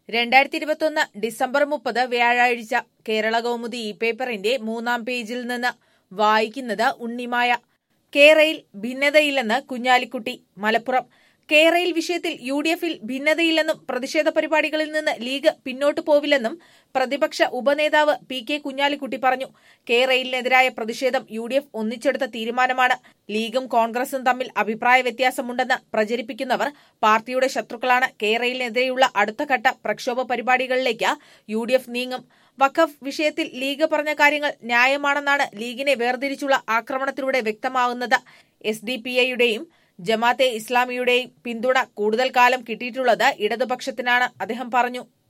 രണ്ടായിരത്തി ഇരുപത്തൊന്ന് ഡിസംബർ മുപ്പത് വ്യാഴാഴ്ച കേരള കൗമുദി ഇ പേപ്പറിന്റെ മൂന്നാം പേജിൽ നിന്ന് വായിക്കുന്നത് ഉണ്ണിമായ കേരയിൽ ഭിന്നതയില്ലെന്ന് കുഞ്ഞാലിക്കുട്ടി മലപ്പുറം കേരയിൽ വിഷയത്തിൽ യു ഡി എഫിൽ ഭിന്നതയില്ലെന്നും പ്രതിഷേധ പരിപാടികളിൽ നിന്ന് ലീഗ് പിന്നോട്ടു പോവില്ലെന്നും പ്രതിപക്ഷ ഉപനേതാവ് പി കെ കുഞ്ഞാലിക്കുട്ടി പറഞ്ഞു കേരയിലിനെതിരായ പ്രതിഷേധം യു ഡി എഫ് ഒന്നിച്ചെടുത്ത തീരുമാനമാണ് ലീഗും കോൺഗ്രസും തമ്മിൽ അഭിപ്രായ വ്യത്യാസമുണ്ടെന്ന് പ്രചരിപ്പിക്കുന്നവർ പാർട്ടിയുടെ ശത്രുക്കളാണ് കേരയിലിനെതിരെയുള്ള അടുത്ത ഘട്ട പ്രക്ഷോഭ പരിപാടികളിലേക്ക് യു ഡി എഫ് നീങ്ങും വഖഫ് വിഷയത്തിൽ ലീഗ് പറഞ്ഞ കാര്യങ്ങൾ ന്യായമാണെന്നാണ് ലീഗിനെ വേർതിരിച്ചുള്ള ആക്രമണത്തിലൂടെ വ്യക്തമാകുന്നത് എസ് ഡി പി ഐയുടെയും ജമാത്തെ ഇസ്ലാമിയുടെയും പിന്തുണ കൂടുതൽ കാലം കിട്ടിയിട്ടുള്ളത് ഇടതുപക്ഷത്തിനാണ് അദ്ദേഹം പറഞ്ഞു